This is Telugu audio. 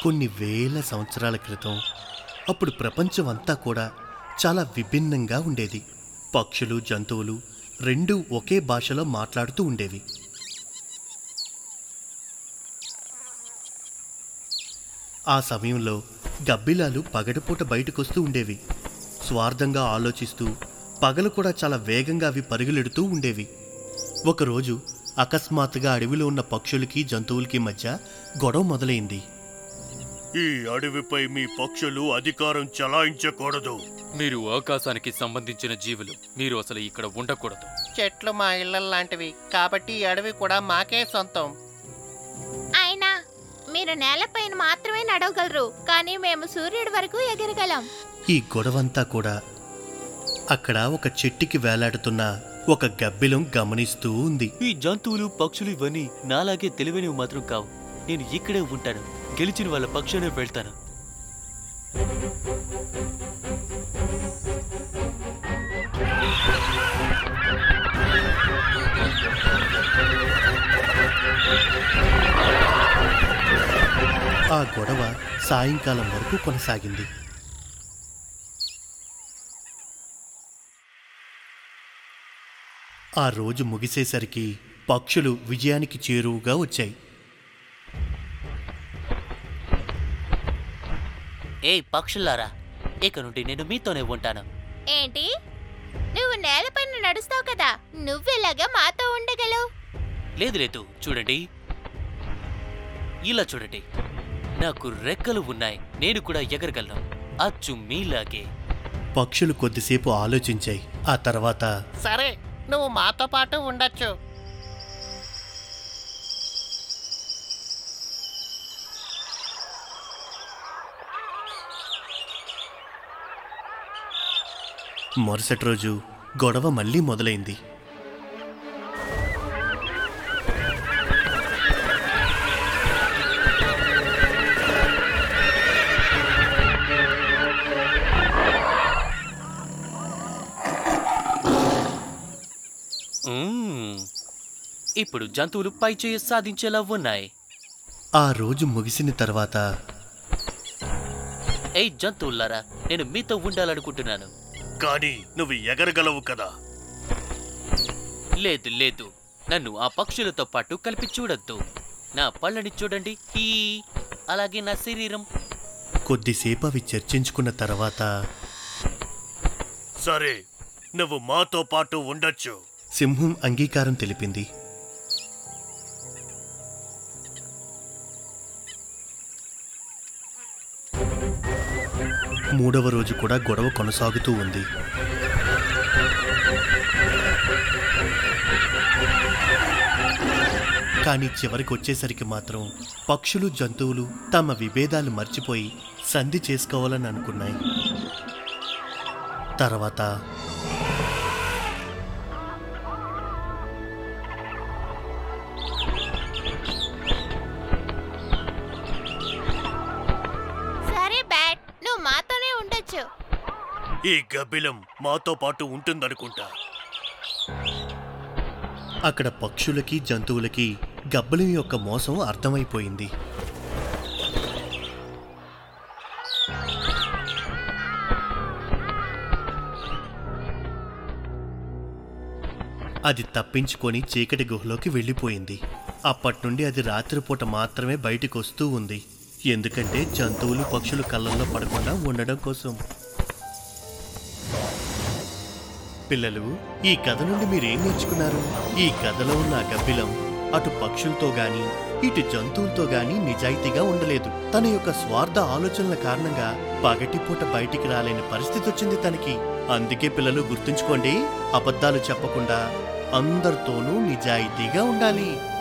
కొన్ని వేల సంవత్సరాల క్రితం అప్పుడు ప్రపంచం అంతా కూడా చాలా విభిన్నంగా ఉండేది పక్షులు జంతువులు రెండూ ఒకే భాషలో మాట్లాడుతూ ఉండేవి ఆ సమయంలో గబ్బిలాలు పగటిపూట బయటకొస్తూ ఉండేవి స్వార్థంగా ఆలోచిస్తూ పగలు కూడా చాలా వేగంగా అవి పరుగులెడుతూ ఉండేవి ఒకరోజు అకస్మాత్తుగా అడవిలో ఉన్న పక్షులకి జంతువులకి మధ్య గొడవ మొదలైంది ఈ అడవిపై మీ పక్షులు అధికారం చలాయించకూడదు మీరు ఆకాశానికి సంబంధించిన జీవులు మీరు అసలు ఇక్కడ ఉండకూడదు చెట్లు మా ఇళ్ళ లాంటివి కాబట్టి ఈ అడవి కూడా మాకే సొంతం అయినా మీరు నేలపైన మాత్రమే నడవగలరు కానీ మేము సూర్యుడి వరకు ఎగరగలం ఈ గొడవంతా కూడా అక్కడ ఒక చెట్టుకి వేలాడుతున్న ఒక గబ్బిలం గమనిస్తూ ఉంది ఈ జంతువులు పక్షులు ఇవన్నీ నాలాగే తెలివైనవి మాత్రం కావు నేను ఇక్కడే ఉంటాను గెలిచిన వాళ్ళ పక్షానే వెళ్తాను ఆ గొడవ సాయంకాలం వరకు కొనసాగింది ఆ రోజు ముగిసేసరికి పక్షులు విజయానికి చేరువుగా వచ్చాయి ఏ పక్షులారా ఇక నుండి నేను మీతోనే ఉంటాను ఏంటి నువ్వు నేలపైన నడుస్తావు కదా నువ్వెలాగా మాతో ఉండగలవు లేదు లేదు చూడండి ఇలా చూడండి నాకు రెక్కలు ఉన్నాయి నేను కూడా ఎగరగలను అచ్చు మీలాగే పక్షులు కొద్దిసేపు ఆలోచించాయి ఆ తర్వాత సరే నువ్వు మాతో పాటు ఉండొచ్చు మరుసటి రోజు గొడవ మళ్ళీ మొదలైంది మ్మ్. ఇప్పుడు జంతువులు పై చేయి సాధించేలా ఉన్నాయి ఆ రోజు ముగిసిన తర్వాత ఏ జంతువులారా నేను మీతో ఉండాలనుకుంటున్నాను కానీ నువ్వు ఎగరగలవు కదా లేదు లేదు నన్ను ఆ పక్షులతో పాటు కలిపి చూడొద్దు నా పళ్ళని చూడండి ఈ అలాగే నా శరీరం కొద్దిసేపు అవి చర్చించుకున్న తర్వాత సరే నువ్వు మాతో పాటు ఉండొచ్చు సింహం అంగీకారం తెలిపింది మూడవ రోజు కూడా గొడవ కొనసాగుతూ ఉంది కానీ చివరికి వచ్చేసరికి మాత్రం పక్షులు జంతువులు తమ విభేదాలు మర్చిపోయి సంధి చేసుకోవాలని అనుకున్నాయి తర్వాత సరే బ్యాట్ నువ్వు మాతోనే ఉండొచ్చు ఈ గబ్బిలం మాతో పాటు ఉంటుందనుకుంటా అక్కడ పక్షులకి జంతువులకి గబ్బిలం యొక్క మోసం అర్థమైపోయింది అది తప్పించుకొని చీకటి గుహలోకి వెళ్ళిపోయింది అప్పటి నుండి అది రాత్రిపూట మాత్రమే బయటికి వస్తూ ఉంది ఎందుకంటే జంతువులు పక్షులు కళ్ళల్లో పడకుండా ఉండడం కోసం పిల్లలు ఈ కథ నుండి మీరేం నేర్చుకున్నారు ఈ కథలో ఉన్న ఆ గబ్బిలం అటు పక్షులతో గాని ఇటు జంతువులతో గాని నిజాయితీగా ఉండలేదు తన యొక్క స్వార్థ ఆలోచనల కారణంగా పగటిపూట బయటికి రాలేని పరిస్థితి వచ్చింది తనకి అందుకే పిల్లలు గుర్తుంచుకోండి అబద్ధాలు చెప్పకుండా అందరితోనూ నిజాయితీగా ఉండాలి